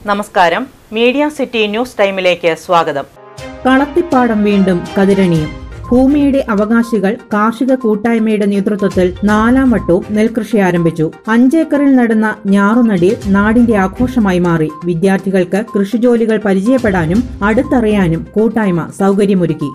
നമസ്കാരം media city news ടൈമിലേക്ക് സ്വാഗതം കളത്തിപ്പാടം വീണ്ടും കതിരണിയും ഭൂമിയുടെ അവകാശികൾ കാർഷിക കൂട്ടായ്മയുടെ നേതൃത്വത്തിൽ നാലാം വട്ടവും നെൽകൃഷി ആരംഭിച്ചു അഞ്ചേക്കറിൽ നടന്ന ഞാറുനടിയിൽ നാടിന്റെ ആഘോഷമായി മാറി വിദ്യാർത്ഥികൾക്ക് കൃഷിജോലികൾ പരിചയപ്പെടാനും അടുത്തറിയാനും കൂട്ടായ്മ സൗകര്യമൊരുക്കി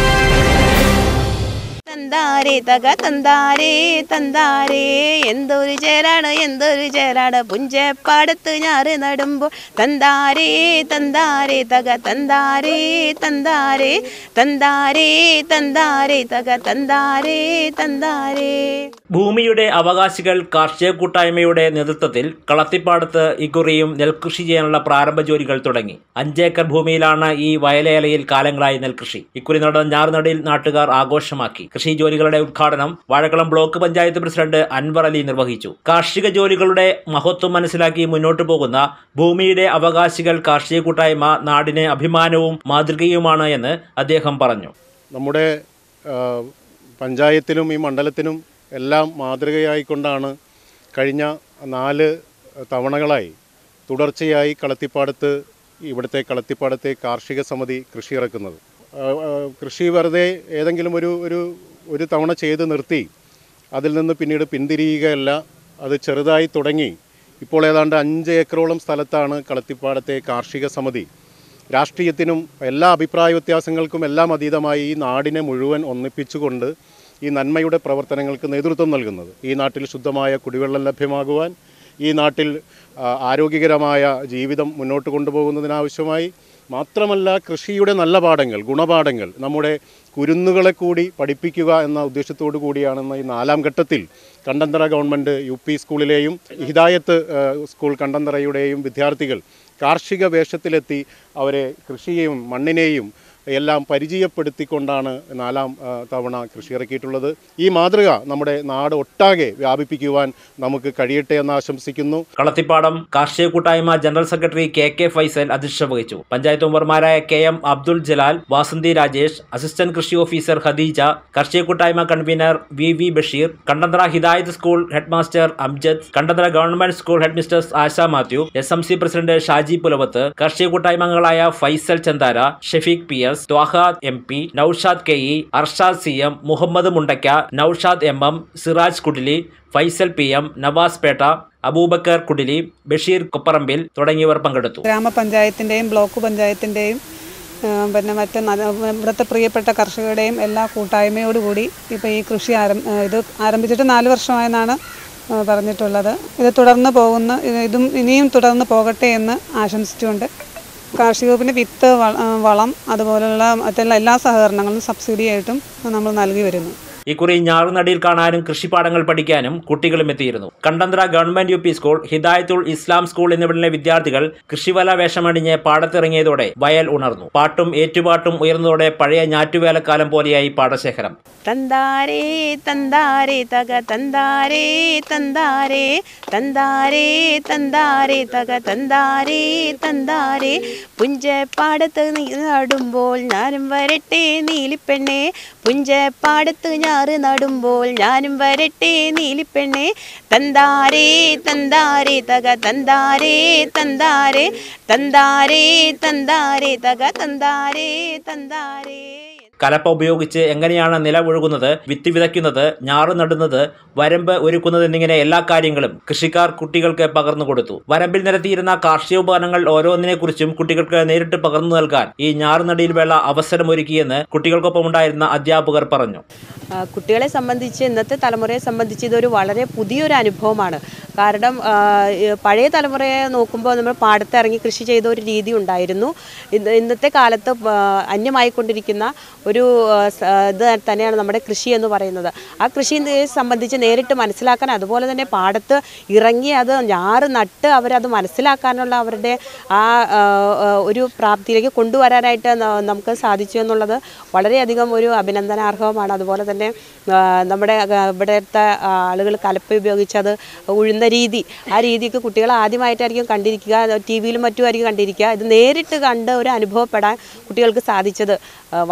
തന്താരേ തക തന്താരേ തന്താരേ എന്തൊരു ചേരാണ് എന്തൊരു ചേരാണ് പുഞ്ചപ്പാടത്ത് ഞാറ് നടുമ്പോൾ തന്താരേ തന്താരേ തക തന്താരേ തന്താരേ തന്താരേ തന്താരേ തക തന്താരേ തന്താരേ ഭൂമിയുടെ അവകാശികൾ കാർഷിക കൂട്ടായ്മയുടെ നേതൃത്വത്തിൽ കളത്തിപ്പാടത്ത് ഇക്കുറിയും നെൽകൃഷി ചെയ്യാനുള്ള പ്രാരംഭ ജോലികൾ തുടങ്ങി അഞ്ചേക്കർ ഭൂമിയിലാണ് ഈ വയലേലയിൽ കാലങ്ങളായി നെൽകൃഷി ഇക്കുറി നടന്ന ഞാറുനടിയിൽ നാട്ടുകാർ ആഘോഷമാക്കി കൃഷി ജോലികളുടെ ഉദ്ഘാടനം വാഴക്കുളം ബ്ലോക്ക് പഞ്ചായത്ത് പ്രസിഡന്റ് അൻവർ അലി നിർവഹിച്ചു കാർഷിക ജോലികളുടെ മഹത്വം മനസ്സിലാക്കി മുന്നോട്ടു പോകുന്ന ഭൂമിയുടെ അവകാശികൾ കാർഷിക കൂട്ടായ്മ നാടിന് അഭിമാനവും മാതൃകയുമാണ് എന്ന് അദ്ദേഹം പറഞ്ഞു നമ്മുടെ ആ, പഞ്ചായത്തിനും ഈ മണ്ഡലത്തിനും എല്ലാം മാതൃകയായിക്കൊണ്ടാണ് കഴിഞ്ഞ നാല് തവണകളായി തുടർച്ചയായി കളത്തിപ്പാടത്ത് ഇവിടുത്തെ കളത്തിപ്പാടത്തെ കാർഷിക സമിതി കൃഷി ഇറക്കുന്നത് ആ, ആ, കൃഷി വെറുതെ ഏതെങ്കിലും ഒരു ഒരു ഒരു തവണ ചെയ്ത് നിർത്തി അതിൽ നിന്ന് പിന്നീട് പിന്തിരിയുകയല്ല അത് ചെറുതായി തുടങ്ങി ഇപ്പോൾ ഏതാണ്ട് അഞ്ച് ഏക്കറോളം സ്ഥലത്താണ് കളത്തിപ്പാടത്തെ കാർഷിക സമിതി രാഷ്ട്രീയത്തിനും എല്ലാ അഭിപ്രായ വ്യത്യാസങ്ങൾക്കും എല്ലാം അതീതമായി ഈ നാടിനെ മുഴുവൻ ഒന്നിപ്പിച്ചുകൊണ്ട് ഈ നന്മയുടെ പ്രവർത്തനങ്ങൾക്ക് നേതൃത്വം നൽകുന്നത് ഈ നാട്ടിൽ ശുദ്ധമായ കുടിവെള്ളം ലഭ്യമാകുവാൻ ഈ നാട്ടിൽ ആ, ആരോഗ്യകരമായ ജീവിതം മുന്നോട്ട് കൊണ്ടുപോകുന്നതിനാവശ്യമായി മാത്രമല്ല കൃഷിയുടെ നല്ല പാഠങ്ങൾ ഗുണപാഠങ്ങൾ നമ്മുടെ കുരുന്നുകളെ കൂടി പഠിപ്പിക്കുക എന്ന ഉദ്ദേശത്തോടു കൂടിയാണെന്ന ഈ നാലാം ഘട്ടത്തിൽ കണ്ടന്തറ ഗവൺമെൻറ് യു പി സ്കൂളിലെയും ഹിദായത്ത് ആ, സ്കൂൾ കണ്ടന്തറയുടെയും വിദ്യാർത്ഥികൾ കാർഷിക വേഷത്തിലെത്തി അവരെ കൃഷിയെയും മണ്ണിനെയും എല്ലാം പരിചയപ്പെടുത്തിക്കൊണ്ടാണ് നാലാം ആ, തവണ കൃഷി ഇറക്കിയിട്ടുള്ളത് ഈ മാതൃക നമ്മുടെ നാട് ഒട്ടാകെ വ്യാപിപ്പിക്കുവാൻ നമുക്ക് കഴിയട്ടെ എന്ന് ആശംസിക്കുന്നു കളത്തിപ്പാടം കാർഷിക കൂട്ടായ്മ general secretary K K Faisal അധ്യക്ഷത വഹിച്ചു പഞ്ചായത്ത് മെമ്പർമാരായ K M Abdul Jalal Vasanthi Rajesh assistant കൃഷി ഓഫീസർ ഖദീജ കാർഷിക കൂട്ടായ്മ convener V V Basheer Kandanthara Hidayath school head master Amjad Kandanthara government school head mistress Asha Mathew S M C president Shaji Pulavath കാർഷിക കൂട്ടായ്മ അംഗങ്ങളായ Faisal Chanthara Shefeeq P S Thwaha M P Noushad K E Arshad C M Muhammad Mundakka Noushad M M Siraj Kudili Faisal P M Navas Petta Aboobacker Kudili Basheer Kopparambil തുടങ്ങിയവർ പങ്കെടുത്തു ഗ്രാമപഞ്ചായത്തിൻ്റെയും ബ്ലോക്ക് പഞ്ചായത്തിൻ്റെയും പിന്നെ മറ്റ് ന- ഇവിടുത്തെ പ്രിയപ്പെട്ട കർഷകരുടെയും എല്ലാ കൂട്ടായ്മയോടുകൂടി ഇപ്പോൾ ഈ കൃഷി ആരം ഇത് ആരംഭിച്ചിട്ട് നാല് വർഷമായെന്നാണ് ആ, പറഞ്ഞിട്ടുള്ളത് ഇത് തുടർന്ന് പോകുന്ന ഇത് ഇതും ഇനിയും തുടർന്ന് പോകട്ടെ എന്ന് ആശംസിച്ചുകൊണ്ട് കാർഷിക വകുപ്പിന് വിത്ത് വ- ആ, വളം അതുപോലുള്ള മറ്റുള്ള എല്ലാ സഹകരണങ്ങളും സബ്സിഡിയായിട്ടും നമ്മൾ നൽകി വരുന്നു ഇക്കുറി ഞാറുനടിയിൽ കാണാനും കൃഷിപ്പാഠങ്ങൾ പഠിക്കാനും കുട്ടികളും എത്തിയിരുന്നു Kandanthara government U P school Hidayathul Islam school എന്നിവിടങ്ങളിലെ വിദ്യാർത്ഥികൾ കൃഷിവല വേഷമണിഞ്ഞ് പാടത്തിറങ്ങിയതോടെ വയൽ ഉണർന്നു പാട്ടും ഏറ്റുപാട്ടും ഉയർന്നതോടെ പഴയ ഞാറ്റുവേലക്കാലം പോലെയായി പാടശേഖരം തന്താരേ തന്താരേ തക തന്താരേ തന്താരേ തന്താരേ തന്താരേ തക തന്താരേ തന്താരേ പുഞ്ചപ്പാടത്ത് നീ നടുമ്പോൾ ഞാനും വരട്ടെ നീലിപ്പെണ്ണേ പുഞ്ചപ്പാടത്ത് ഞാറ് നടുമ്പോൾ ഞാനും വരട്ടെ നീലിപ്പെണ്ണേ തന്താരേ തന്താരേ തക തന്താരേ തന്താരേ തന്താരേ തന്താരേ തക തന്താരേ തന്താരേ കലപ്പ ഉപയോഗിച്ച് എങ്ങനെയാണ് നില ഒഴുകുന്നത് വിത്ത് വിതയ്ക്കുന്നത് ഞാറു നടുന്നത് വരമ്പ് ഒരുക്കുന്നത് എന്നിങ്ങനെ എല്ലാ കാര്യങ്ങളും കൃഷിക്കാർ കുട്ടികൾക്ക് പകർന്നു കൊടുത്തു വരമ്പിൽ നിരത്തിയിരുന്ന കാർഷിക ഉപകരണങ്ങൾ ഓരോന്നിനെക്കുറിച്ചും കുട്ടികൾക്ക് നേരിട്ട് പകർന്നു നൽകാൻ ഈ ഞാറുനടിയിൽ വേള അവസരമൊരുക്കിയെന്ന് കുട്ടികൾക്കൊപ്പം ഉണ്ടായിരുന്ന അധ്യാപകർ പറഞ്ഞു ആ, കുട്ടികളെ സംബന്ധിച്ച് ഇന്നത്തെ തലമുറയെ സംബന്ധിച്ച് ഇതൊരു വളരെ പുതിയൊരു അനുഭവമാണ് കാരണം ആ, ഈ പഴയ തലമുറയെ നോക്കുമ്പോൾ നമ്മൾ പാടത്തിറങ്ങി കൃഷി ചെയ്ത ഒരു രീതി ഉണ്ടായിരുന്നു ഇന്ന് ഇന്നത്തെ കാലത്ത് ആ, അന്യമായിക്കൊണ്ടിരിക്കുന്ന ഒരു ആ, സ- ഇത് തന്നെയാണ് നമ്മുടെ കൃഷി എന്ന് പറയുന്നത് ആ കൃഷിയെ സംബന്ധിച്ച് നേരിട്ട് മനസ്സിലാക്കാൻ അതുപോലെ തന്നെ പാടത്ത് ഇറങ്ങി അത് ഞാറ് നട്ട് അവരത് മനസ്സിലാക്കാനുള്ള അവരുടെ ആ ആ, ആ, ഒരു പ്രാപ്തിയിലേക്ക് കൊണ്ടുവരാനായിട്ട് ന- നമുക്ക് സാധിച്ചു എന്നുള്ളത് വളരെയധികം ഒരു അഭിനന്ദനാർഹമാണ് അതുപോലെ തന്നെ ആ, നമ്മുടെ ആ, ഇവിടുത്തെ ആളുകൾ കലപ്പ ഉപയോഗിച്ചത് ഉഴുന്ന രീതി ആ രീതിക്ക് കുട്ടികൾ ആദ്യമായിട്ടായിരിക്കും കണ്ടിരിക്കുക ടി വിയിലും മറ്റുമായിരിക്കും കണ്ടിരിക്കുക ഇത് നേരിട്ട് കണ്ട് ഒരു അനുഭവപ്പെടാൻ കുട്ടികൾക്ക് സാധിച്ചത് ആ, വളരെ നല്ലൊരു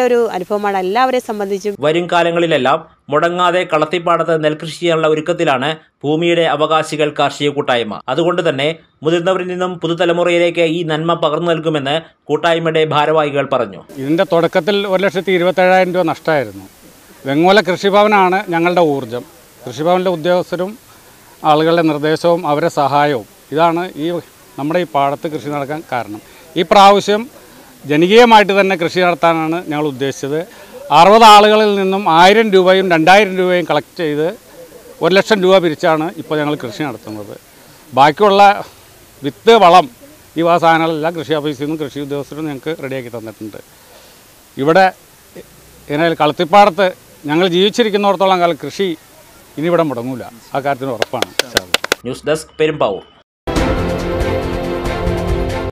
നല്ലൊരു അനുഭവമാണ് എല്ലാവരെയും സംബന്ധിച്ചും വരും കാലങ്ങളിലെല്ലാം മുടങ്ങാതെ കളത്തിപ്പാടത്ത് നെൽകൃഷി ചെയ്യാനുള്ള ഒരുക്കത്തിലാണ് ഭൂമിയുടെ അവകാശികൾ കാർഷിക കൂട്ടായ്മ അതുകൊണ്ട് തന്നെ മുതിർന്നവരിൽ നിന്നും പുതുതലമുറയിലേക്ക് ഈ നന്മ പകർന്നു നൽകുമെന്ന് കൂട്ടായ്മയുടെ ഭാരവാഹികൾ പറഞ്ഞു ഇതിൻ്റെ തുടക്കത്തിൽ ഒരു ലക്ഷത്തി ഇരുപത്തേഴായിരം രൂപ നഷ്ടമായിരുന്നു വെങ്ങോല കൃഷിഭവനാണ് ഞങ്ങളുടെ ഊർജം കൃഷിഭവനിലെ ഉദ്യോഗസ്ഥരും ആളുകളുടെ നിർദ്ദേശവും അവരുടെ സഹായവും ഇതാണ് ഈ നമ്മുടെ ഈ പാടത്ത് കൃഷി നടക്കാൻ കാരണം ഈ പ്രാവശ്യം ജനകീയമായിട്ട് തന്നെ കൃഷി നടത്താനാണ് ഞങ്ങൾ ഉദ്ദേശിച്ചത് അറുപത് ആളുകളിൽ നിന്നും ആയിരം രൂപയും രണ്ടായിരം രൂപയും കളക്ട് ചെയ്ത് ഒരു ലക്ഷം രൂപ പിരിച്ചാണ് ഇപ്പോൾ ഞങ്ങൾ കൃഷി നടത്തുന്നത് ബാക്കിയുള്ള വിത്ത് വളം ഈ വക സാധനങ്ങളെല്ലാം കൃഷി ഓഫീസിൽ നിന്നും കൃഷി ഉദ്യോഗസ്ഥരും ഞങ്ങൾക്ക് റെഡിയാക്കി തന്നിട്ടുണ്ട് ഇവിടെ ഇങ്ങനെ കളത്തിപ്പാടത്ത് ഞങ്ങൾ ജീവിച്ചിരിക്കുന്നിടത്തോളം കാലം കൃഷി ഇനി ഇവിടെ മുടങ്ങൂല ആ കാര്യത്തിന് ഉറപ്പാണ് ന്യൂസ് ഡെസ്ക് പെരുമ്പാവൂർ